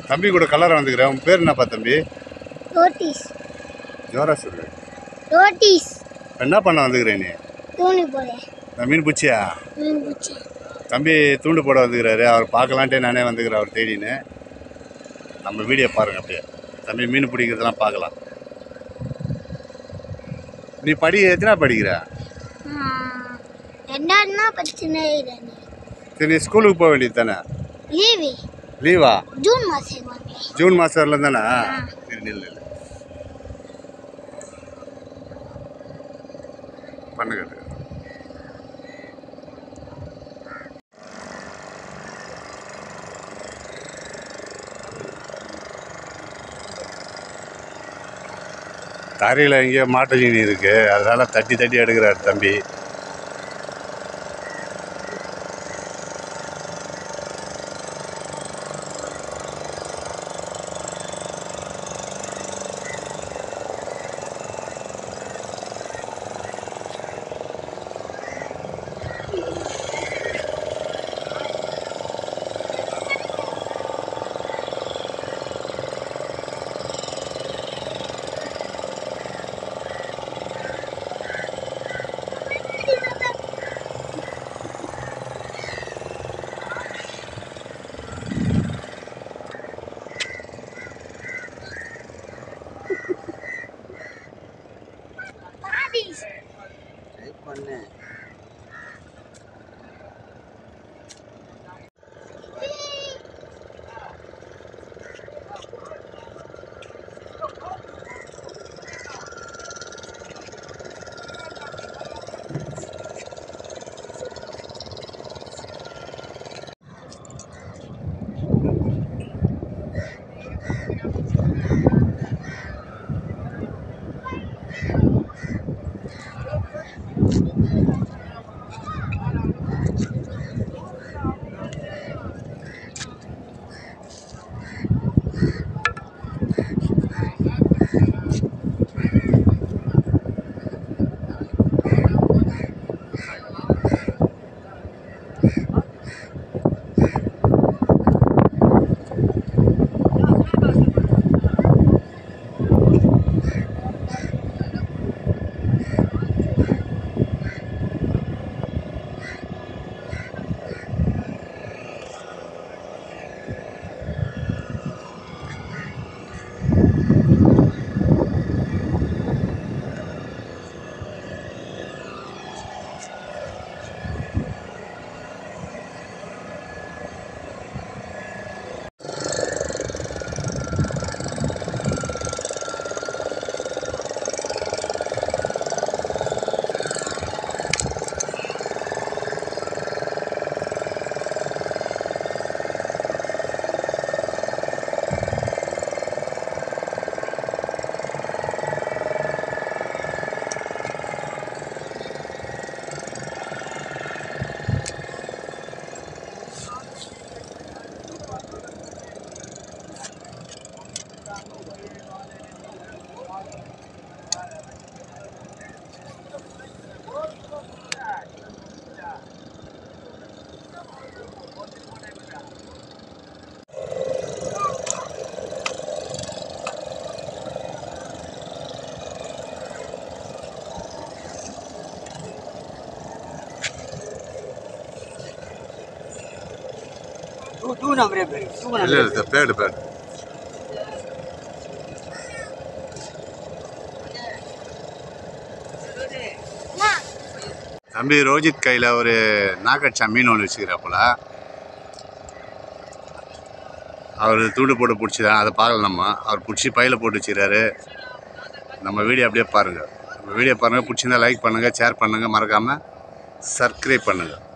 தம்பி கூட கலர் வந்துக்கிறேன் உன் பேர் என்னப்பா தம்பி ரோட்டிஸ் ஜோரா சொல்லு ரோட்டிஸ் இப்ப என்ன பண்ண வந்துக்கிறேன் நீ தூணி போல நான் மீன் பிடிச்சியா மீன் பிடிச்சி தம்பி தூண்டு போட வந்துக்கிறாரு அவர் பார்க்கலான்ட்டே நானே வந்துக்கிறேன் அவர் தேடின்னு நம்ம வீடியோ பாருங்க அப்படியே தம்பி மீன் பிடிக்கிறதெல்லாம் பார்க்கலாம் நீ படி எத்தனை படிக்கிற ரெண்டாவதுனா பிரச்சனை இல்லை சரி நீ ஸ்கூலுக்கு போக வேண்டியது தானே லீவு லீவா ஜூன் மாதம் வாங்க ஜூன் மாதம் வரல தானே சரி நில்லு நில்லு. பண்ணுங்க தரையில் எங்கேயோ மாட்டு ஜீனி இருக்கு அதனால தட்டி தட்டி எடுக்கிறார் தம்பி Tú, tú, no, hombre, pero tú, no, இல்லை இல்லை பேடு பேடு தம்பி ரோஜித் கையில் ஒரு நாக்கட்சா மீன் ஒன்று வச்சுக்கிறாப்புல அவர் தூண்டு போட்டு பிடிச்சிதான் அதை பார்க்கல நம்ம அவர் பிடிச்சி பையில் போட்டு வச்சுக்கிறாரு நம்ம வீடியோ அப்படியே பாருங்கள் நம்ம வீடியோ பாருங்கள் பிடிச்சிருந்தா லைக் பண்ணுங்கள் ஷேர் பண்ணுங்கள் மறக்காமல் சப்ஸ்கிரைப் பண்ணுங்கள்